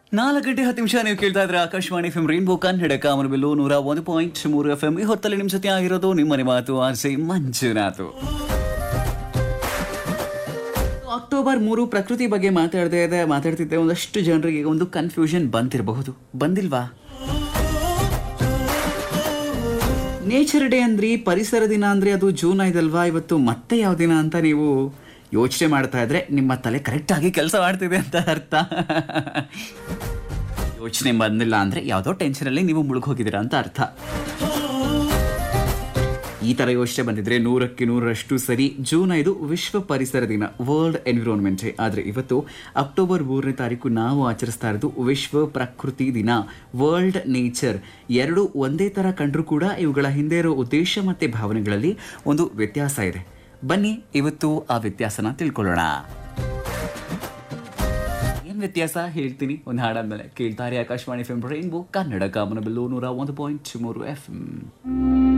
ನಾಲ್ಕು ಗಂಟೆ ಹತ್ತು ನಿಮಿಷ ನೀವು ಕೇಳ್ತಾ ಇದ್ರೆ Akashvani F M rainbow Kannada ಕಾಮನಬಿಲ್ಲು ನೂರ ಒಂದು ಪಾಯಿಂಟ್ ಮೂರು ಎಫ್ ಎಂ ಈ ಹೊತ್ತಲ್ಲಿ ನಿಮ್ಮ ಜೊತೆ ಆಗಿರೋದು ನಿಮ್ಮನೆ ಮಾತು ಆರ್ಸಿ ಮಂಜುನಾಥ್ ಅಕ್ಟೋಬರ್ ಮೂರು ಪ್ರಕೃತಿ ಬಗ್ಗೆ ಮಾತಾಡದೆ ಇದೆ ಮಾತಾಡ್ತಿದ್ದೆ ಒಂದಷ್ಟು ಜನರಿಗೆ ಒಂದು ಕನ್ಫ್ಯೂಷನ್ ಬಂದಿರಬಹುದು ಬಂದಿಲ್ವಾ ನೇಚರ್ ಡೇ ಅಂದ್ರಿ ಪರಿಸರ ದಿನ ಅಂದ್ರೆ ಅದು ಜೂನ್ ಐದಲ್ವಾ ಇವತ್ತು ಮತ್ತೆ ಯಾವ ದಿನ ಅಂತ ನೀವು ಯೋಚನೆ ಮಾಡ್ತಾ ಇದ್ರೆ ನಿಮ್ಮ ತಲೆ ಕರೆಕ್ಟ್ ಆಗಿ ಕೆಲಸ ಮಾಡ್ತಿದೆ ಅಂತ ಅರ್ಥ ಯೋಚನೆ ಬಂದಿಲ್ಲ ಅಂದ್ರೆ ಯಾವುದೋ ಟೆನ್ಷನಲ್ಲಿ ನೀವು ಮುಳುಗೋಗಿದ್ದೀರಾ ಅಂತ ಅರ್ಥ ಈ ತರ ಯೋಚನೆ ಬಂದಿದ್ರೆ ನೂರಕ್ಕೆ ನೂರರಷ್ಟು ಸರಿ ಜೂನ್ ಐದು ವಿಶ್ವ ಪರಿಸರ ದಿನ ವರ್ಲ್ಡ್ ಎನ್ವಿರಾನ್ಮೆಂಟ್ ಡೇ ಆದರೆ ಇವತ್ತು ಅಕ್ಟೋಬರ್ ಮೂರನೇ ತಾರೀಕು ನಾವು ಆಚರಿಸ್ತಾ ಇರೋದು ವಿಶ್ವ ಪ್ರಕೃತಿ ದಿನ ವರ್ಲ್ಡ್ ನೇಚರ್ ಎರಡು ಒಂದೇ ತರ ಕಂಡ್ರೂ ಕೂಡ ಇವುಗಳ ಹಿಂದೆ ಇರೋ ಉದ್ದೇಶ ಮತ್ತೆ ಭಾವನೆಗಳಲ್ಲಿ ಒಂದು ವ್ಯತ್ಯಾಸ ಇದೆ ಬನ್ನಿ ಇವತ್ತು ಆ ವ್ಯತ್ಯಾಸನ ತಿಳ್ಕೊಳ್ಳೋಣ ಏನ್ ವ್ಯತ್ಯಾಸ ಹೇಳ್ತೀನಿ ಒಂದು ಹಾಡಾದ್ಮೇಲೆ ಕೇಳ್ತಾರೆ Akashvani F M rainbow Kannada ಕಾಮನಬಿಲ್ಲು ನೂರ ಒಂದು ಪಾಯಿಂಟ್ ಮೂರು ಎಫ್